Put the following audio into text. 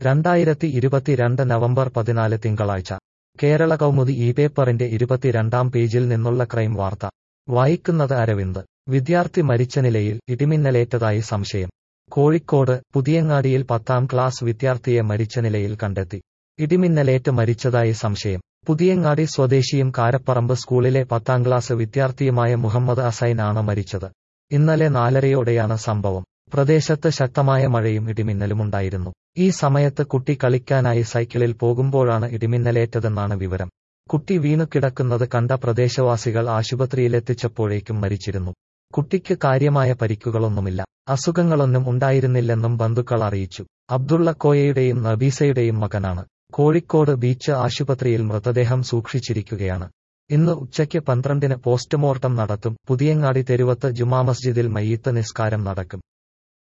രണ്ടായിരത്തി ഇരുപത്തിരണ്ട് നവംബർ പതിനാല് തിങ്കളാഴ്ച കേരള കൗമുദി ഈ പേപ്പറിന്റെ ഇരുപത്തിരണ്ടാം പേജിൽ നിന്നുള്ള ക്രൈം വാർത്ത വായിക്കുന്നത് അരവിന്ദ് വിദ്യാർത്ഥി മരിച്ച നിലയിൽ ഇടിമിന്നലേറ്റതായി സംശയം കോഴിക്കോട് പുതിയങ്ങാടിയിൽ പത്താം ക്ലാസ് വിദ്യാർത്ഥിയെ മരിച്ച നിലയിൽ കണ്ടെത്തി ഇടിമിന്നലേറ്റ് മരിച്ചതായി സംശയം പുതിയങ്ങാടി സ്വദേശിയും കാരപ്പറമ്പ് സ്കൂളിലെ പത്താം ക്ലാസ് വിദ്യാർത്ഥിയുമായ മുഹമ്മദ് അസൈൻ ആണ് മരിച്ചത് ഇന്നലെ നാലരയോടെയാണ് സംഭവം പ്രദേശത്ത് ശക്തമായ മഴയും ഇടിമിന്നലുമുണ്ടായിരുന്നു ഈ സമയത്ത് കുട്ടി കളിക്കാനായി സൈക്കിളിൽ പോകുമ്പോഴാണ് ഇടിമിന്നലേറ്റതെന്നാണ് വിവരം കുട്ടി വീണു കിടക്കുന്നത് കണ്ട പ്രദേശവാസികൾ ആശുപത്രിയിലെത്തിച്ചപ്പോഴേക്കും മരിച്ചിരുന്നു കുട്ടിക്ക് കാര്യമായ പരിക്കുകളൊന്നുമില്ല അസുഖങ്ങളൊന്നും ഉണ്ടായിരുന്നില്ലെന്നും ബന്ധുക്കൾ അറിയിച്ചു അബ്ദുള്ള കോയയുടെയും നബീസയുടെയും മകനാണ് കോഴിക്കോട് ബീച്ച് ആശുപത്രിയിൽ മൃതദേഹം സൂക്ഷിച്ചിരിക്കുകയാണ് ഇന്ന് ഉച്ചയ്ക്ക് പന്ത്രണ്ടിന് പോസ്റ്റ്മോർട്ടം നടത്തും പുതിയങ്ങാടി തെരുവത്ത് ജുമാ മസ്ജിദിൽ മയ്യത്ത് നിസ്കാരം നടക്കും